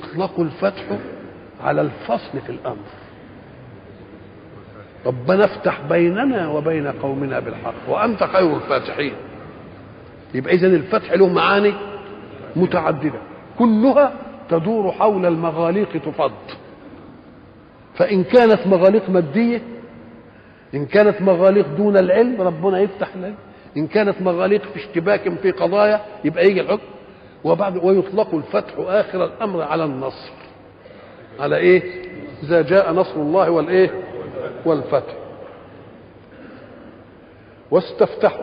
ويطلق الفتح على الفصل في الامر ربنا افتح بيننا وبين قومنا بالحق وانت خير الفاتحين يبقى اذا الفتح له معاني متعدده كلها تدور حول المغاليق تفض فان كانت مغاليق ماديه ان كانت مغاليق دون العلم ربنا يفتح لك ان كانت مغاليق في اشتباك في قضايا يبقى يجي الحكم وبعد ويطلق الفتح اخر الامر على النصر على ايه اذا جاء نصر الله والايه والفتح واستفتحوا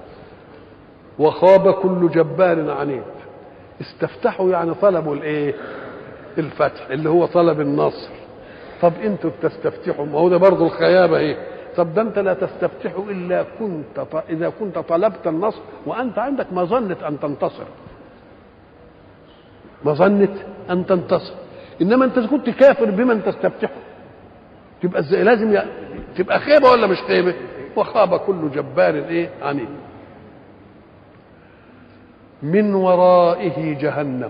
وخاب كل جبار عنيد استفتحوا يعني طلبوا الايه الفتح اللي هو طلب النصر طب انتوا بتستفتحوا ما هو ده برضه الخيابه ايه طب ده انت لا تستفتح الا كنت ط... اذا كنت طلبت النصر وانت عندك مظنه ان تنتصر مظنه ان تنتصر انما انت كنت كافر بمن تستفتحه تبقى ازاي لازم ي... تبقى خيبه ولا مش خيبه وخاب كل جبار ايه عنيد من ورائه جهنم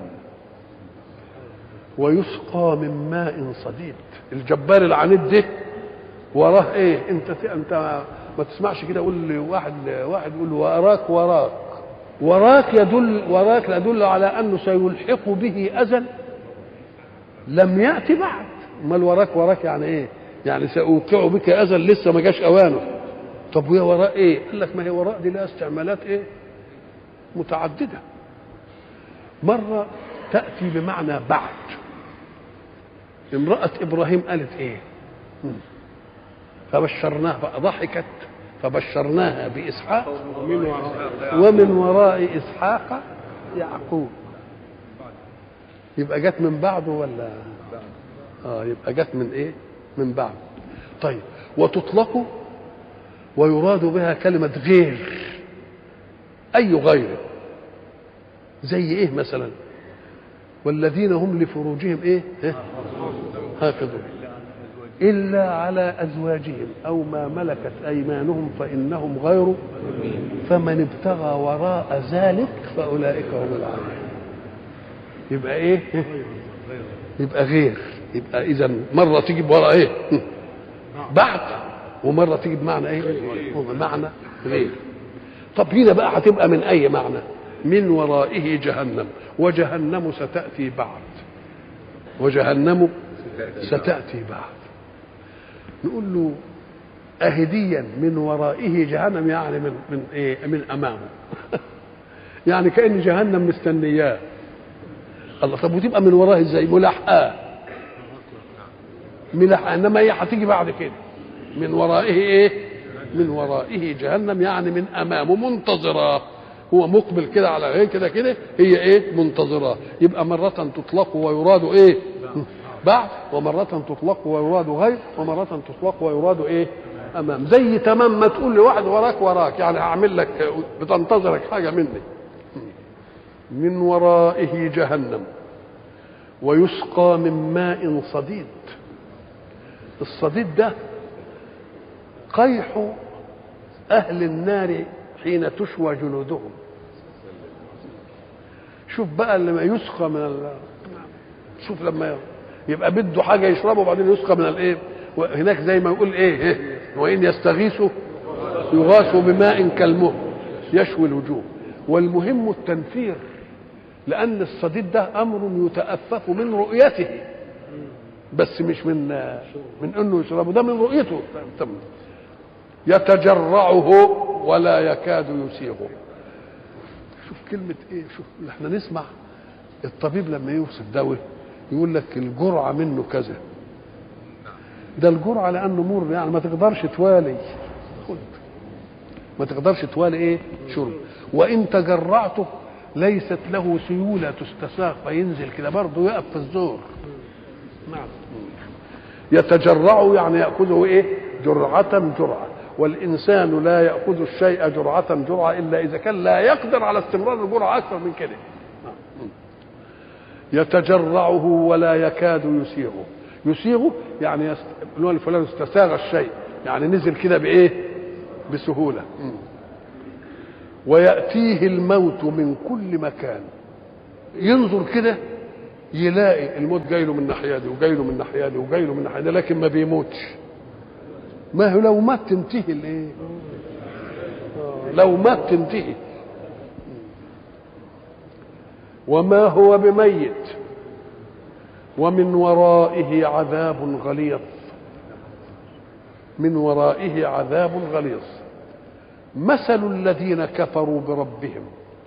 ويسقى من ماء صديد الجبار العنيد ده وراه ايه انت انت ما تسمعش كده يقول لي واحد واحد يقول وراك وراك وراك يدل وراك يدل على انه سيلحق به اذى لم ياتي بعد امال وراك وراك يعني ايه يعني ساوقع بك اذى لسه ما جاش اوانه طب ويا وراء ايه قال لك ما هي وراء دي لها استعمالات ايه متعدده مره تاتي بمعنى بعد امراه ابراهيم قالت ايه فبشرناها فضحكت فبشرناها باسحاق ومن وراء اسحاق يعقوب يبقى جت من بعده ولا اه يبقى جت من ايه من بعده طيب وتطلق ويراد بها كلمة غير أي غير زي إيه مثلا والذين هم لفروجهم إيه, إيه؟ حافظون إلا على أزواجهم أو ما ملكت أيمانهم فإنهم غير فمن ابتغى وراء ذلك فأولئك هم العادون يبقى إيه يبقى غير يبقى إذا مرة تيجي وراء إيه بعد ومرة تيجي بمعنى إيه بمعنى غير طب هنا بقى هتبقى من أي معنى من ورائه جهنم وجهنم ستأتي بعد وجهنم ستأتي بعد نقول له أهديا من ورائه جهنم يعني من من إيه من أمامه يعني كأن جهنم مستنياه الله طب وتبقى من وراه ازاي ملاحقاه ملاحقاه انما هي هتيجي بعد كده من ورائه ايه من ورائه جهنم يعني من امامه منتظراه هو مقبل كده على غير كده كده هي ايه منتظراه يبقى مرة تطلق ويراد ايه بعد ومرة تطلق ويراد غير ومرة تطلق ويراد ايه امام زي تمام ما تقول لواحد وراك وراك يعني هعمل لك بتنتظرك حاجة مني من ورائه جهنم ويسقى من ماء صديد الصديد ده قيح اهل النار حين تشوى جلودهم شوف بقى لما يسقى من ال... شوف لما يبقى بده حاجه يشربه وبعدين يسقى من الايه وهناك زي ما يقول ايه, إيه؟ وان يستغيثوا يغاثوا بماء كالمهل يشوي الوجوه والمهم التنفير لان الصديد ده امر يتأفف من رؤيته بس مش من من انه يشربه ده من رؤيته يتجرعه ولا يكاد يسيغه شوف كلمة ايه شوف احنا نسمع الطبيب لما يوصف دواء يقول لك الجرعة منه كذا ده الجرعة لأنه مر يعني ما تقدرش توالي خد ما تقدرش توالي ايه شرب وإن تجرعته ليست له سيولة تستساغ فينزل كده برضه يقف في الزور نعم يتجرعه يعني يأخذه ايه جرعة جرعة والإنسان لا يأخذ الشيء جرعة جرعة إلا إذا كان لا يقدر على استمرار الجرعة أكثر من كده يتجرعه ولا يكاد يسيغه يسيغه يعني يست... الفلان استساغ الشيء يعني نزل كده بإيه بسهولة ويأتيه الموت من كل مكان ينظر كده يلاقي الموت جاي له من الناحيه دي وجاي له من الناحيه دي وجاي له من الناحيه دي لكن ما بيموتش ما هو لو مات تنتهي الايه آه، لو مات تنتهي وما هو بميت ومن ورائه عذاب غليظ من ورائه عذاب غليظ مثل الذين كفروا بربهم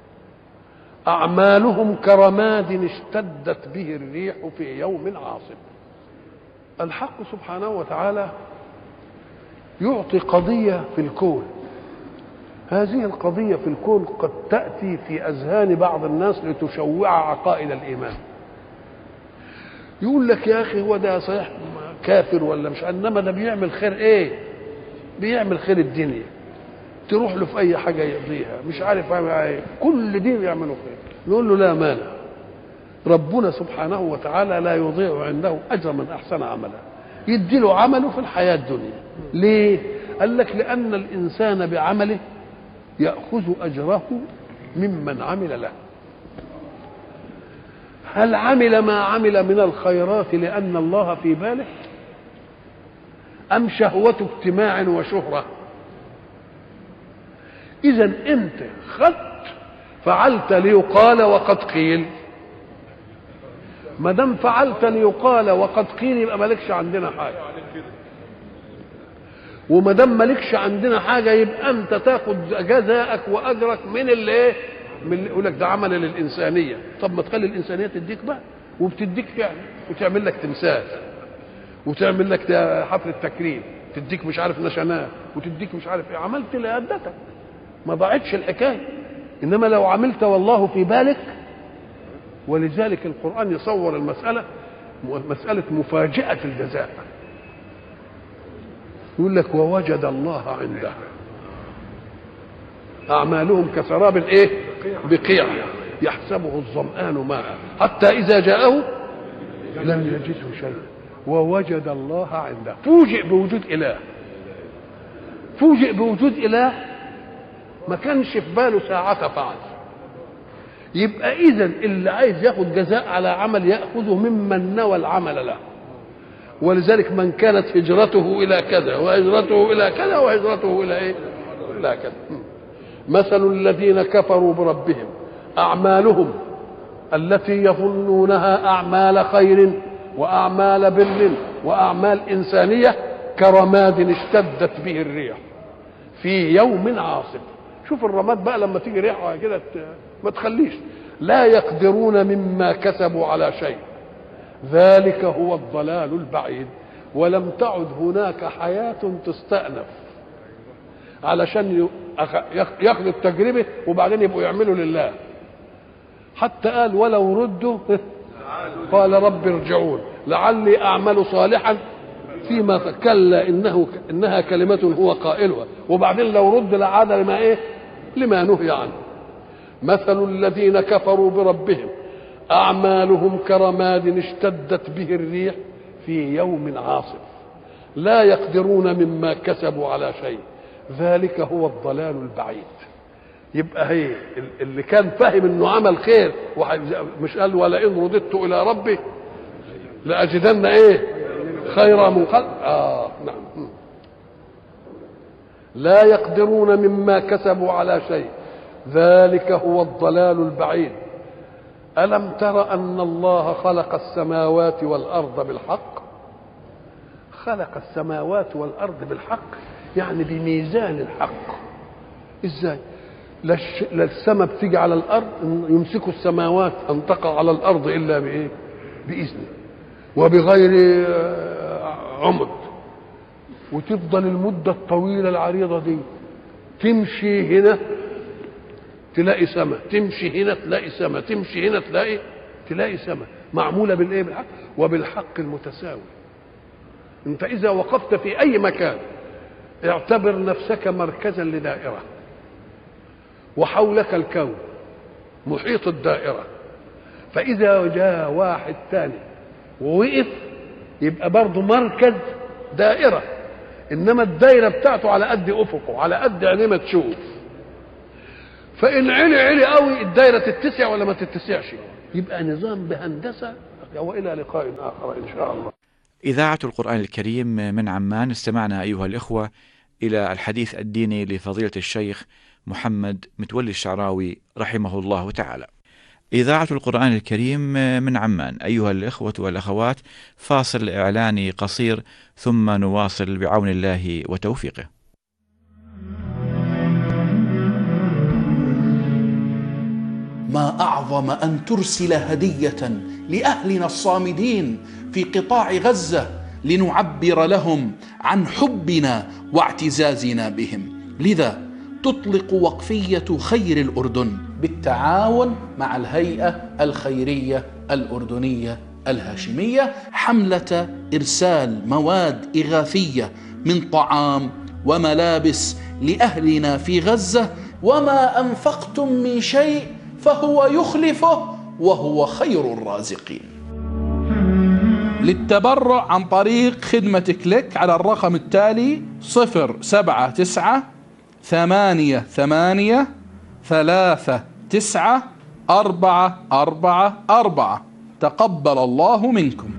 أعمالهم كرماد اشتدت به الريح في يوم عاصف الحق سبحانه وتعالى يعطي قضية في الكون هذه القضية في الكون قد تأتي في أذهان بعض الناس لتشوع عقائد الإيمان يقول لك يا أخي هو ده صحيح كافر ولا مش إنما ده بيعمل خير إيه بيعمل خير الدنيا تروح له في أي حاجة يقضيها مش عارف ايه كل دين يعملوا خير نقول له لا مانع ربنا سبحانه وتعالى لا يضيع عنده أجر من أحسن عملا يدي له عمله في الحياة الدنيا ليه قال لك لأن الإنسان بعمله يأخذ أجره ممن عمل له هل عمل ما عمل من الخيرات لأن الله في باله أم شهوة اجتماع وشهرة إذا أنت خدت فعلت ليقال وقد قيل ما دام فعلت ليقال وقد قيل يبقى مالكش عندنا حاجه وما دام مالكش عندنا حاجه يبقى انت تاخد جزاءك واجرك من اللي ايه من اللي يقول لك ده عمل للانسانيه طب ما تخلي الانسانيه تديك بقى وبتديك فعلا وتعمل لك تمثال وتعمل لك حفله تكريم تديك مش عارف نشانات وتديك مش عارف ايه عملت لادتك ما ضاعتش الحكايه انما لو عملت والله في بالك ولذلك القران يصور المساله مساله مفاجاه الجزاء يقول لك ووجد الله عنده اعمالهم كسراب ايه بقيع يحسبه الظمآن ماء حتى إذا جاءه لم يجده شيئا ووجد الله عنده فوجئ بوجود إله فوجئ بوجود إله ما كانش في باله ساعة فعل يبقى إذا اللي عايز ياخد جزاء على عمل يأخذه ممن نوى العمل له ولذلك من كانت هجرته إلى كذا وهجرته إلى كذا وهجرته إلى إيه؟ إلى كذا مثل الذين كفروا بربهم أعمالهم التي يظنونها أعمال خير وأعمال بر وأعمال إنسانية كرماد اشتدت به الريح في يوم عاصف شوف الرماد بقى لما تيجي ريحه كده ما تخليش لا يقدرون مما كسبوا على شيء ذلك هو الضلال البعيد ولم تعد هناك حياة تستأنف علشان ياخذوا التجربة وبعدين يبقوا يعملوا لله حتى قال ولو ردوا قال رب ارجعون لعلي أعمل صالحا فيما كلا إنه إنها كلمة هو قائلها وبعدين لو رد لعاد لما إيه لما نهي عنه مثل الذين كفروا بربهم أعمالهم كرماد اشتدت به الريح في يوم عاصف لا يقدرون مما كسبوا على شيء ذلك هو الضلال البعيد يبقى هي اللي كان فاهم انه عمل خير مش قال ولئن رددت الى ربي لاجدن ايه خيرا منقلب اه نعم لا يقدرون مما كسبوا على شيء ذلك هو الضلال البعيد الم تر ان الله خلق السماوات والارض بالحق خلق السماوات والارض بالحق يعني بميزان الحق ازاي لا السماء بتيجي على الارض يمسكوا السماوات ان تقع على الارض الا بايه باذنه وبغير عمد وتفضل المده الطويله العريضه دي تمشي هنا تلاقي سماء تمشي هنا تلاقي سماء تمشي هنا تلاقي تلاقي سماء معموله بالايه بالحق وبالحق المتساوي انت اذا وقفت في اي مكان اعتبر نفسك مركزا لدائره وحولك الكون محيط الدائره فاذا جاء واحد ثاني ووقف يبقى برضه مركز دائره انما الدايره بتاعته على قد افقه على قد عينيه ما تشوف فان علي علي قوي الدايره تتسع ولا ما تتسعش يبقى نظام بهندسه والى لقاء اخر ان شاء الله إذاعة القرآن الكريم من عمان استمعنا أيها الإخوة إلى الحديث الديني لفضيلة الشيخ محمد متولي الشعراوي رحمه الله تعالى. إذاعة القرآن الكريم من عمان أيها الإخوة والأخوات فاصل إعلاني قصير ثم نواصل بعون الله وتوفيقه. ما اعظم ان ترسل هديه لاهلنا الصامدين في قطاع غزه لنعبر لهم عن حبنا واعتزازنا بهم لذا تطلق وقفيه خير الاردن بالتعاون مع الهيئه الخيريه الاردنيه الهاشميه حمله ارسال مواد اغاثيه من طعام وملابس لاهلنا في غزه وما انفقتم من شيء فهو يخلفه وهو خير الرازقين للتبرع عن طريق خدمة كليك على الرقم التالي صفر سبعة تسعة ثمانية ثمانية ثلاثة تسعة أربعة أربعة أربعة تقبل الله منكم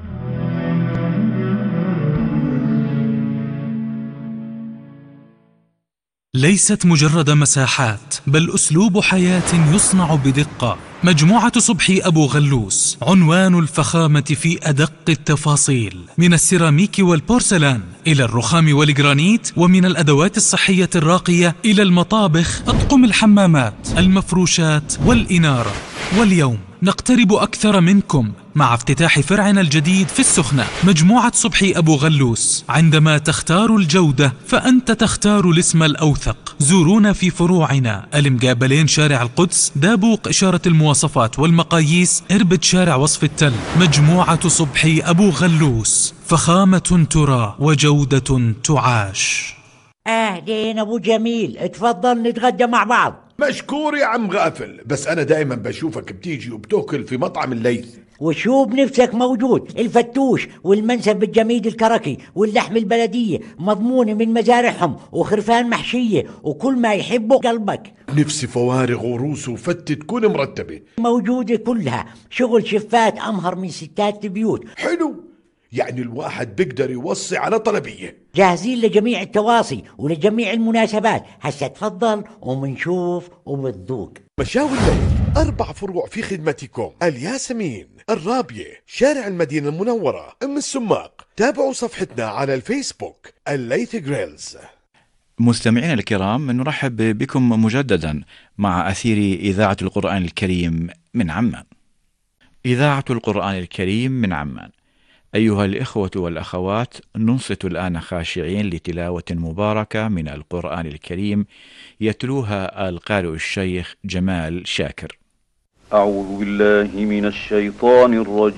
ليست مجرد مساحات بل اسلوب حياه يصنع بدقه مجموعه صبحي ابو غلوس عنوان الفخامه في ادق التفاصيل من السيراميك والبورسلان الى الرخام والجرانيت ومن الادوات الصحيه الراقيه الى المطابخ اطقم الحمامات المفروشات والاناره واليوم نقترب أكثر منكم مع افتتاح فرعنا الجديد في السخنة مجموعة صبحي أبو غلوس عندما تختار الجودة فأنت تختار الاسم الأوثق زورونا في فروعنا المقابلين شارع القدس دابوق إشارة المواصفات والمقاييس إربد شارع وصف التل مجموعة صبحي أبو غلوس فخامة ترى وجودة تعاش اهلين ابو جميل اتفضل نتغدى مع بعض مشكور يا عم غافل بس انا دائما بشوفك بتيجي وبتاكل في مطعم الليث وشو بنفسك موجود الفتوش والمنسف الجميد الكركي واللحم البلدية مضمونة من مزارعهم وخرفان محشية وكل ما يحبه قلبك نفسي فوارغ وروس وفتة تكون مرتبة موجودة كلها شغل شفات أمهر من ستات البيوت حلو يعني الواحد بيقدر يوصي على طلبية جاهزين لجميع التواصي ولجميع المناسبات هسا تفضل ومنشوف وبتذوق مشاوي الليل أربع فروع في خدمتكم الياسمين الرابية شارع المدينة المنورة أم السماق تابعوا صفحتنا على الفيسبوك الليث جريلز مستمعينا الكرام نرحب بكم مجددا مع أثير إذاعة القرآن الكريم من عمان إذاعة القرآن الكريم من عمان أيها الإخوة والأخوات ننصت الآن خاشعين لتلاوة مباركة من القرآن الكريم يتلوها القارئ الشيخ جمال شاكر أعوذ بالله من الشيطان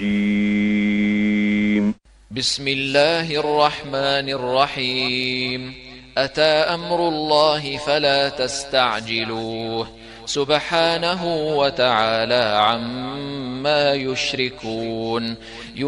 الرجيم بسم الله الرحمن الرحيم أتى أمر الله فلا تستعجلوه سبحانه وتعالى عما يشركون